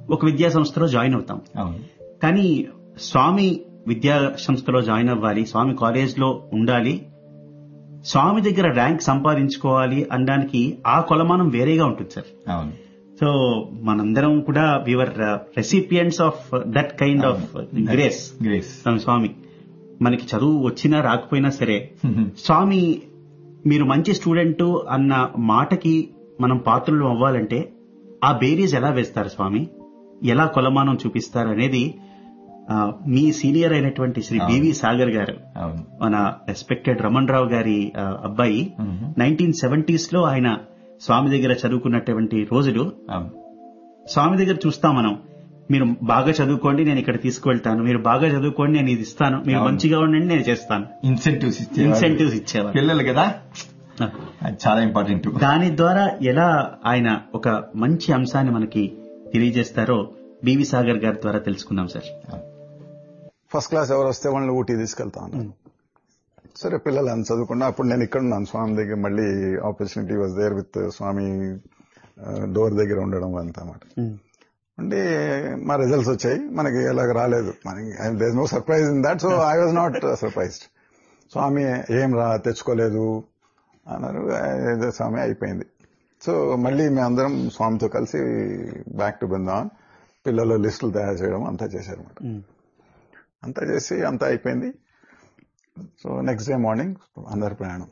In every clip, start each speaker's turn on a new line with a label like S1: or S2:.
S1: ఒక విద్యా సంస్థలో జాయిన్ అవుతాం
S2: అవును
S1: కానీ స్వామి విద్యా సంస్థలో జాయిన్ అవ్వాలి స్వామి కాలేజ్ లో ఉండాలి స్వామి దగ్గర ర్యాంక్ సంపాదించుకోవాలి అనడానికి ఆ కొలమానం వేరేగా ఉంటుంది సార్
S2: అవును
S1: సో మనందరం కూడా we were recipients of that kind of grace
S2: grace
S1: Swami మనకి చదువు వచ్చినా రాకపోయినా సరే స్వామి మీరు మంచి స్టూడెంట్ అన్న మాటకి మనం పాత్రలు అవ్వాలంటే ఆ బేరీస్ ఎలా వేస్తారు స్వామి ఎలా కొలమానం చూపిస్తారు అనేది ఆ, మీ సీనియర్ అయినటువంటి శ్రీ బివి సాగర్ గారు
S2: అవును
S1: మన రెస్పెక్టెడ్ రమణ్ రావు గారి ఆ, అబ్బాయి
S2: Mhm.
S1: నైన్టీన్ సెవెంటీస్ లో ఆయన స్వామి దగ్గర చదువుకున్నటువంటి రోజులు
S2: అవును
S1: స్వామి దగ్గర చూస్తాం మనం మీరు బాగా చదువుకోండి నేను ఇక్కడ తీసుకువెళ్తాను మీరు బాగా చదువుకోండి నేను ఇది ఇస్తాను మీరు
S2: అవును.
S1: మంచిగా ఉండండి నేను చేస్తాను
S2: ఇన్సెంటివ్స్ ఇచ్చే
S1: ఇన్సెంటివ్స్ ఇచ్చేవారు
S2: పిల్లలు కదా అది చాలా ఇంపార్టెంట్
S1: దాని ద్వారా ఎలా ఆయన ఒక మంచి అంశాన్ని మనకి తెలియజేస్తారో బివి సాగర్ గారి ద్వారా తెలుసుకుందాం సార్
S3: ఫస్ట్ క్లాస్ ఎవరు వస్తే వాళ్ళని ఊటీ తీసుకెళ్తా ఉన్నాను సరే పిల్లలు అని చదువుకున్నా అప్పుడు నేను ఇక్కడ ఉన్నాను స్వామి దగ్గర మళ్ళీ opportunity was there with Swami door దగ్గర ఉండడం అంతా అన్నమాట అంటే మా రిజల్ట్స్ వచ్చాయి మనకి ఎలాగ రాలేదు మనకి there no surprise in that so I was not surprised Swami ఏం రా తెచ్చుకోలేదు అన్నారు ఏదో స్వామి అయిపోయింది సో మళ్ళీ మేమందరం స్వామితో కలిసి బ్యాక్ టు బృందావన్ పిల్లలు లిస్టులు తయారు చేయడం అంతా చేశారన్నమాట అంతా చేసి అంతా అయిపోయింది సో నెక్స్ట్ డే మార్నింగ్ అందరు ప్రయాణం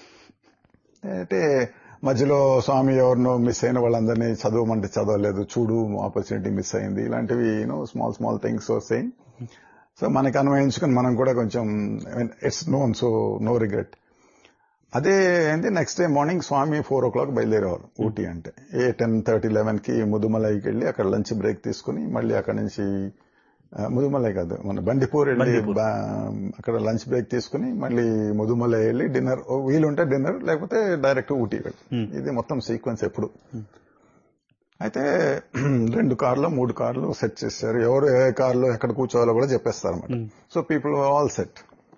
S3: అంటే మధ్యలో స్వామి ఎవరినో మిస్ అయిన వాళ్ళందరినీ చదవమంటే చదవలేదు చూడు ఆపర్చునిటీ మిస్ అయింది ఇలాంటివి యూనో స్మాల్ స్మాల్ థింగ్స్ వస్తాయి సో మనకి అన్వయించుకుని మనం కూడా కొంచెం it's known so no regret అదే ఏంటి next day morning Swami four o'clock బయలుదేరేవారు ఊటీ అంటే ఏ టెన్ థర్టీ లెవెన్ కి ముదుమలైకి వెళ్ళి అక్కడ లంచ్ బ్రేక్ తీసుకుని మళ్ళీ అక్కడ నుంచి ఆ, ముదుమలై కాదు మన బండిపూర్ వెళ్ళి
S1: బండిపూర్.
S3: బా- అక్కడ లంచ్ బ్రేక్ తీసుకుని మళ్ళీ ముదుమలై వెళ్ళి డిన్నర్ వీలుంటే డిన్నర్ లేకపోతే డైరెక్ట్ ఊటీ వెళ్ళి
S1: Hmm.
S3: ఇది మొత్తం సీక్వెన్స్ ఎప్పుడు అయితే రెండు కార్లు మూడు కార్లు సెట్ చేశారు ఎవరు ఏ కార్లో ఎక్కడ కూర్చోవాలో కూడా చెప్పేస్తారు అనమాట సో పీపుల్ ఆల్ సెట్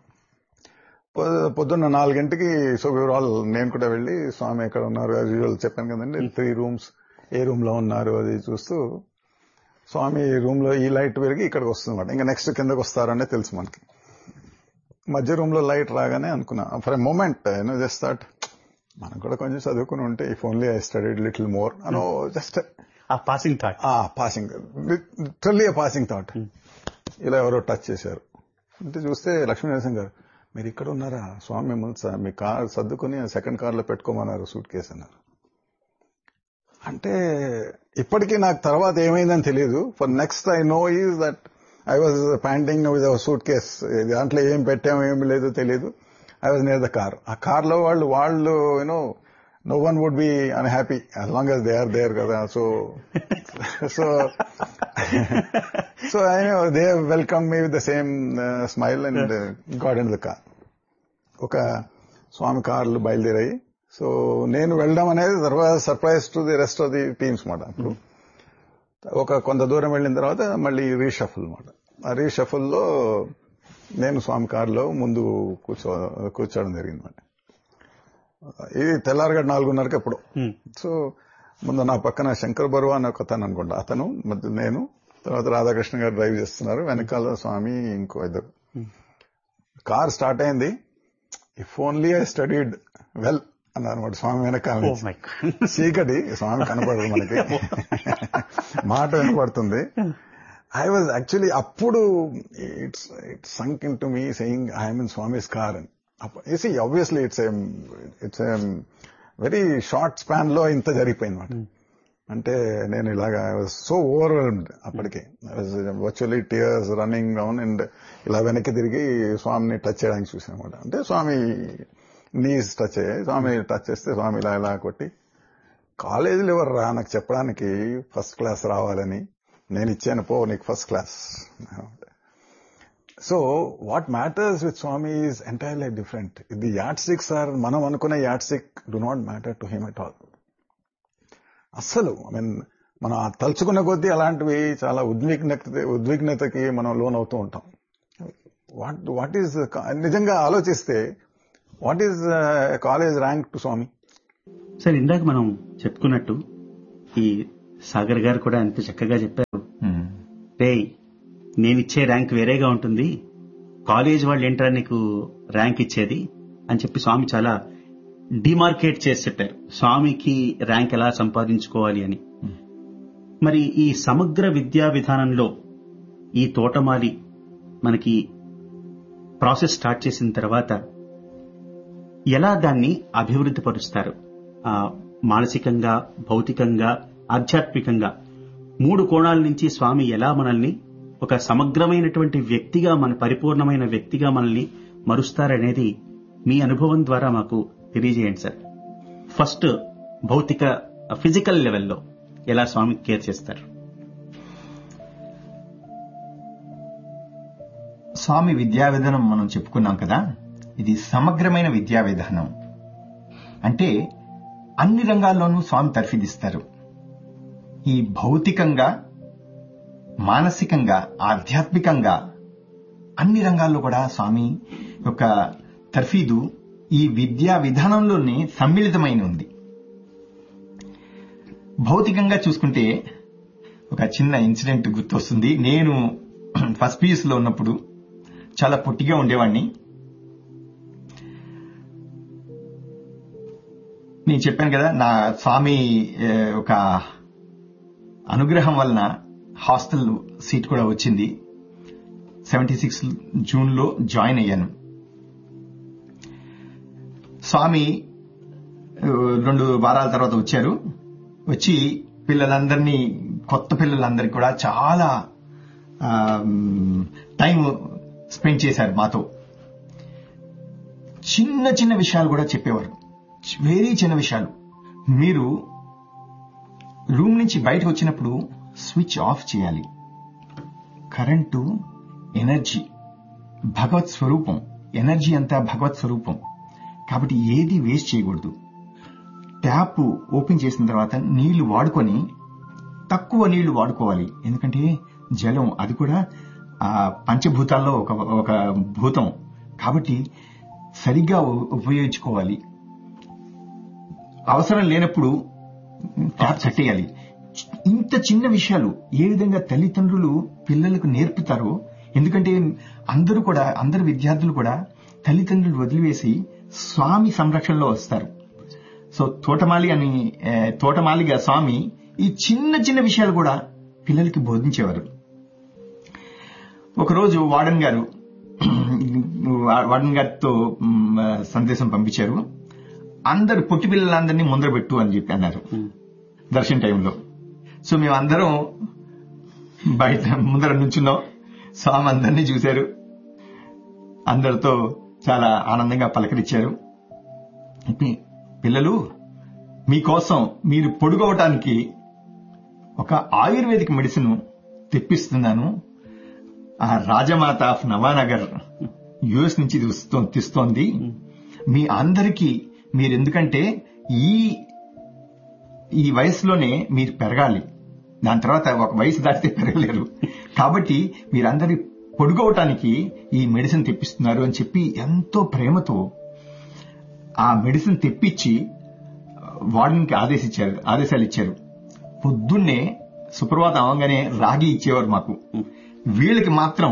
S3: పొద్దున్న నాలుగింటికి సో వివర్ ఆల్ నేను కూడా వెళ్ళి స్వామి ఎక్కడ ఉన్నారు యాజ్ యూజువల్ చెప్పాను కదండి త్రీ రూమ్స్ ఏ రూమ్ లో ఉన్నారు అది చూస్తూ స్వామి రూమ్ లో ఈ లైట్ పెరిగి ఇక్కడికి వస్తుంది ఇంకా నెక్స్ట్ కిందకి వస్తారనే తెలుసు మనకి మధ్య రూమ్ లో లైట్ రాగానే అనుకున్నా for a moment you know just that మనం కూడా కొంచెం చదువుకుని ఉంటే if only I studied little more అనో just
S1: a passing thought
S3: a passing literally passing thought ఇలా ఎవరో టచ్ చేశారు అంటే చూస్తే లక్ష్మీ నరసింహ్ గారు మీరు ఇక్కడ ఉన్నారా స్వామి మిమ్మల్ని స- మీ కార్ సర్దుకుని సెకండ్ కార్ లో పెట్టుకోమన్నారు సూట్ కేసు అన్నారు అంటే ఇప్పటికీ నాకు తర్వాత ఏమైందని తెలియదు for next I know is that I was panting with suitcase దాంట్లో ఏం పెట్టామో ఏం లేదు తెలియదు I was near the car uh car లో వాళ్ళు వాళ్ళు you know no one would be unhappy as long as they are there కదా so so so I know they welcome me with the same smile and god in the car ఒక స్వామి కార్లు బయలుదేరాయి సో నేను వెళ్ళడం అనేది తర్వాత surprise to the rest of the teams మాట అప్పుడు ఒక కొంత దూరం వెళ్ళిన తర్వాత మళ్ళీ రీషఫుల్ మాట ఆ రీషఫుల్ లో నేను స్వామి కారులో ముందు కూర్చో కూర్చోవడం జరిగింది మాట ఇది తెల్లారగడ నాలుగున్నరకి ఎప్పుడు సో ముందు నా పక్కన శంకర్ బరువా అని ఒక అతను అనుకుంటా అతను మధ్య నేను తర్వాత రాధాకృష్ణ గారు డ్రైవ్ చేస్తున్నారు వెనకాల స్వామి ఇంకో ఇద్దరు కార్ స్టార్ట్ అయింది if only I studied well అన్నమాట స్వామి వెనకాల
S1: ఓ
S3: నుంచి.
S1: మై
S3: చీకటి స్వామి కనపడదు మనకి మాట వినపడుతుంది ఐ వాజ్ యాక్చువల్లీ అప్పుడు it's it's sunk in to me saying I'm in Swami's car అని see obviously it's it's very short span లో ఇంత జరిగిపోయింది మాట అంటే నేను ఇలాగా ఐ వాజ్ సో ఓవర్వెల్మ్డ్ అప్పటికి virtually tears running down and ఇలా వెనక్కి తిరిగి స్వామిని టచ్ చేయడానికి చూసాను అనమాట అంటే స్వామి నీస్ టచ్ అయ్యాయి స్వామి టచ్ చేస్తే స్వామి ఇలా ఇలా కొట్టి కాలేజీలో ఎవరు రా నాకు చెప్పడానికి ఫస్ట్ క్లాస్ రావాలని నేను ఇచ్చాను పో నీకు first class so what matters with Swami is entirely different the yardsticks are మనం అనుకునే yardstick do not matter to him at all అస్సలు ఐ మీన్ మనం ఆ తలుచుకున్న కొద్దీ అలాంటివి చాలా ఉద్విగ్నత ఉద్విగ్నతకి మనం లోన్ అవుతూ ఉంటాం వాట్ వాట్ ఈస్ నిజంగా ఆలోచిస్తే what is college rank to Swami
S1: sir ఇందాక మనం చెప్పుకున్నట్టు ఈ సాగర్ గారు కూడా ఎంత చక్కగా చెప్పారు రేయ్ నేనిచ్చే ర్యాంక్ వేరేగా ఉంటుంది కాలేజ్ వాళ్ళు ఏంట్రా నీకు ర్యాంక్ ఇచ్చేది అని చెప్పి స్వామి చాలా డిమార్కేట్ చేసి చెప్పారు స్వామికి ర్యాంక్ ఎలా సంపాదించుకోవాలి అని మరి ఈ సమగ్ర విద్యా విధానంలో ఈ తోటమాలి మనకి ప్రాసెస్ స్టార్ట్ చేసిన తర్వాత ఎలా దాన్ని అభివృద్ధి పరుస్తారు ఆ, మానసికంగా భౌతికంగా ఆధ్యాత్మికంగా మూడు కోణాల నుంచి స్వామి ఎలా మనల్ని ఒక సమగ్రమైనటువంటి వ్యక్తిగా మన పరిపూర్ణమైన వ్యక్తిగా మనల్ని మరుస్తారనేది మీ అనుభవం ద్వారా మాకు తెలియజేయండి సార్ ఫస్ట్ భౌతిక ఫిజికల్ లెవెల్లో ఎలా స్వామి కేర్ చేస్తారు
S2: స్వామి విద్యా విధానం మనం చెప్పుకున్నాం కదా ఇది సమగ్రమైన విద్యా విధానం అంటే అన్ని రంగాల్లోనూ స్వామి తర్ఫీదిస్తారు ఈ భౌతికంగా మానసికంగా ఆధ్యాత్మికంగా అన్ని రంగాల్లో కూడా స్వామి యొక్క తర్ఫీదు ఈ విద్యా విధానంలోనే సమ్మిళితమైన ఉంది భౌతికంగా చూసుకుంటే ఒక చిన్న ఇన్సిడెంట్ గుర్తొస్తుంది నేను ఫస్ట్ పీయూస్ లో ఉన్నప్పుడు చాలా పొట్టిగా ఉండేవాడిని నేను చెప్పాను కదా నా స్వామి ఏ, ఒక అనుగ్రహం వలన హాస్టల్ సీట్ కూడా వచ్చింది సెవెంటీ సిక్స్ జూన్ లో జాయిన్ అయ్యాను స్వామి ఆ, రెండు వారాల తర్వాత వచ్చారు వచ్చి పిల్లలందరినీ కొత్త పిల్లలందరికీ కూడా చాలా ఆ, టైం స్పెండ్ చేశారు మాతో చిన్న చిన్న విషయాలు కూడా చెప్పేవారు వెరీ చిన్న విషయాలు మీరు రూమ్ నుంచి బయటకు వచ్చినప్పుడు స్విచ్ ఆఫ్ చేయాలి కరెంటు ఎనర్జీ భగవత్ స్వరూపం ఎనర్జీ అంతా భగవత్ స్వరూపం కాబట్టి ఏది వేస్ట్ చేయకూడదు ట్యాప్ ఓపెన్ చేసిన తర్వాత నీళ్లు వాడుకొని తక్కువ నీళ్లు వాడుకోవాలి ఎందుకంటే జలం అది కూడా ఆ పంచభూతాల్లో ఒక ఒక భూతం కాబట్టి సరిగ్గా ఉ- ఉపయోగించుకోవాలి అవసరం లేనప్పుడు ట్యాప్ కట్టేయాలి ఇంత చిన్న విషయాలు ఏ విధంగా తల్లిదండ్రులు పిల్లలకు నేర్పుతారో ఎందుకంటే అందరూ కూడా అందరు విద్యార్థులు కూడా తల్లిదండ్రులు వదిలివేసి స్వామి సంరక్షణలో వస్తారు సో తోటమాలి అని ఏ, తోటమాలిగా స్వామి ఈ చిన్న చిన్న విషయాలు కూడా పిల్లలకి బోధించేవారు ఒకరోజు వార్డెన్ గారు వార్డెన్ గారితో మ్, సందేశం పంపించారు అందరు పొట్టి పిల్లలందరినీ ముందర పెట్టు అని చెప్పి అన్నారు దర్శన టైంలో సో మేమందరం బయట ముందర నుంచున్నాం స్వామి అందరినీ చూశారు అందరితో చాలా ఆనందంగా పలకరించారు పి- పిల్లలు మీకోసం మీరు పొడుగవటానికి ఒక ఆయుర్వేదిక్ మెడిసిన్ తెప్పిస్తున్నాను ఆ రాజమాత ఆఫ్ నవానగర్ యుఎస్ నుంచి ఇది వస్తూ- తెస్తోంది మీ అందరికీ మీరు ఎందుకంటే ఈ ఈ వయసులోనే మీరు పెరగాలి దాని తర్వాత ఒక వయసు దాటితే పెరగలేరు కాబట్టి మీరందరి పొడుగవటానికి ఈ మెడిసిన్ తెప్పిస్తున్నారు అని చెప్పి ఎంతో ప్రేమతో ఆ మెడిసిన్ తెప్పించి వార్డెన్కి ఆదేశించారు ఆదేశాలు ఇచ్చారు పొద్దున్నే సుప్రభాతం అవగానే రాగి ఇచ్చేవారు మాకు వీళ్ళకి మాత్రం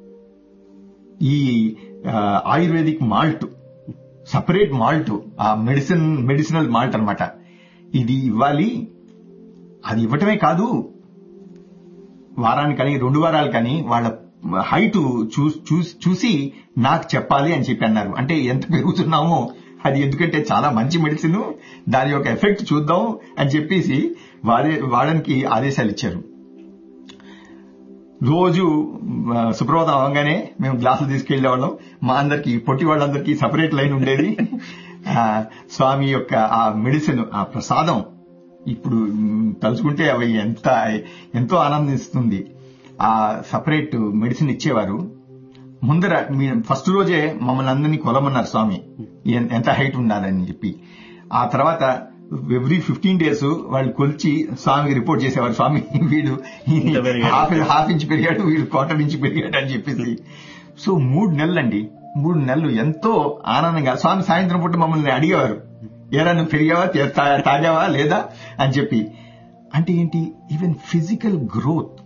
S2: ఈ ఆ, ఆయుర్వేదిక్ మాల్ట్ సపరేట్ మాల్ట్ ఆ మెడిసిన్ మెడిసినల్ మాల్ట్ అన్నమాట ఇది ఇవ్వాలి అది ఇవ్వటమే కాదు వారానికి కానీ రెండు వారాలు కానీ వాళ్ళ హైట్ చూసి నాకు చెప్పాలి అని చెప్పి అన్నారు అంటే ఎంత పెరుగుతున్నామో అది ఎందుకంటే చాలా మంచి మెడిసిన్ దాని యొక్క ఎఫెక్ట్ చూద్దాం అని చెప్పేసి వాడే వాడడానికి ఆదేశాలు ఇచ్చారు రోజు ఆ, సుప్రభాతం అవగానే మేము గ్లాసులు తీసుకెళ్లేవాళ్ళం మా అందరికి పొట్టి వాళ్ళందరికీ సపరేట్ లైన్ ఉండేది ఆ, స్వామి యొక్క ఆ మెడిసిన్ ఆ ప్రసాదం ఇప్పుడు మ్, తలుచుకుంటే అవి ఎంత ఎంతో ఆనందిస్తుంది ఆ సపరేట్ మెడిసిన్ ఇచ్చేవారు ముందర మీ ఫస్ట్ రోజే మమ్మల్ని అందరినీ కొలమన్నారు స్వామి ఎన్- ఎంత హైట్ ఉండాలని చెప్పి ఆ తర్వాత ఎవ్రీ ఫిఫ్టీన్ డేస్ వాళ్ళు కొలిచి స్వామికి రిపోర్ట్ చేసేవారు స్వామి వీడు
S1: ఇంత పెరిగాడు.
S2: హాఫ్ హాఫ్ ఇంచ్ పెరిగాడు వీడు క్వార్టర్ ఇంచ్ పెరిగాడు అని చెప్పేసి సో మూడు నెలలండి మూడు నెలలు ఎంతో ఆనందంగా స్వామి సాయంత్రం పూట మమ్మల్ని అడిగేవారు ఏరా నువ్వు పెరిగావా తే- తా- తాగావా లేదా అని చెప్పి అంటే ఏంటి ఈవెన్ ఫిజికల్ గ్రోత్